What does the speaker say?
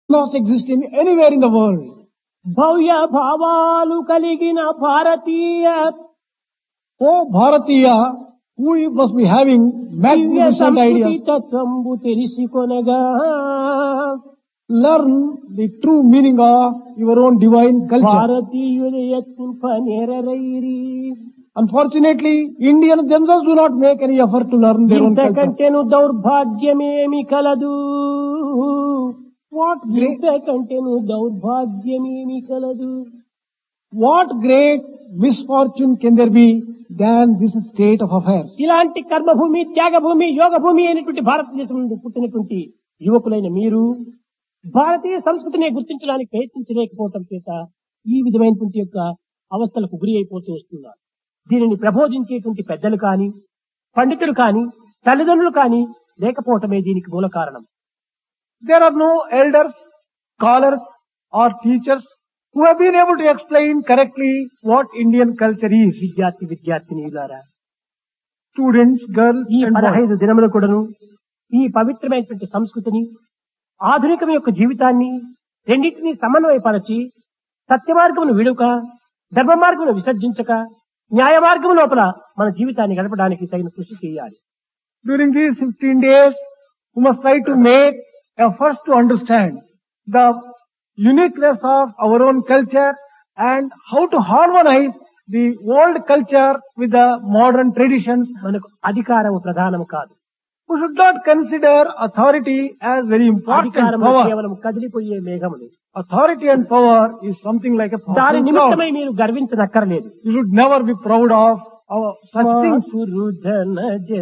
not exist in anywhere in the world. భవ్య భావాలు కలిగిన భారతీయ Oh, Bharatiya, who you must be having Divya magnificent సంస్కృతి ideas. తత్వంబు తెలిసికొనగా Learn the true meaning of your own divine culture. భారతీయుల యత్నింప నేరరైరి Unfortunately, Indians themselves do not make any effort to learn their own culture. ఇంతకంటేను దౌర్భాగ్యమేమి కలదు What great, ఇంతకంటేను దౌర్భాగ్యమేమి కలదు what great misfortune can there be than this state of affairs? ఇలాంటి కర్మభూమి త్యాగభూమి యోగభూమి అయినటువంటి భారతదేశం నుండి పుట్టినటువంటి యువకులైన మీరు భారతీయ సంస్కృతిని గుర్తించడానికి ప్రయత్నించలేకపోవటం చేత ఈ విధమైనటువంటి యొక్క అవస్థలకు గురి అయిపోతూ వస్తున్నారు దీనిని ప్రబోధించేటువంటి పెద్దలు కాని పండితులు కాని తల్లిదండ్రులు కాని లేకపోవటమే దీనికి మూల కారణం There are no elders, scholars or teachers who have been able to explain correctly what Indian culture is. విద్యార్థి విద్యార్థినిలారా Students, girls ఈ and boys. పదహైదు దినములు కూడాను ఈ పవిత్రమైనటువంటి సంస్కృతిని ఆధునికం యొక్క జీవితాన్ని రెండింటినీ సమన్వయపరచి సత్య మార్గమును విడుక ధర్మ మార్గమును విసర్జించక న్యాయ మార్గము లోపల మన జీవితాన్ని గడపడానికి తగిన కృషి చేయాలి During these 15 days, we must try to make efforts to understand the uniqueness of our own culture and how to harmonize the old culture with the modern traditions. మనకు అధికారము ప్రధానము కాదు We should not consider authority as very important అధికారము power. కేవలం కదిలిపోయే మేఘములు Authority and power is something like a దాని powerful cloud. నిమిత్తమై మీరు గర్వించనక్కర్లేదు You should never be proud of our such things. పురుధన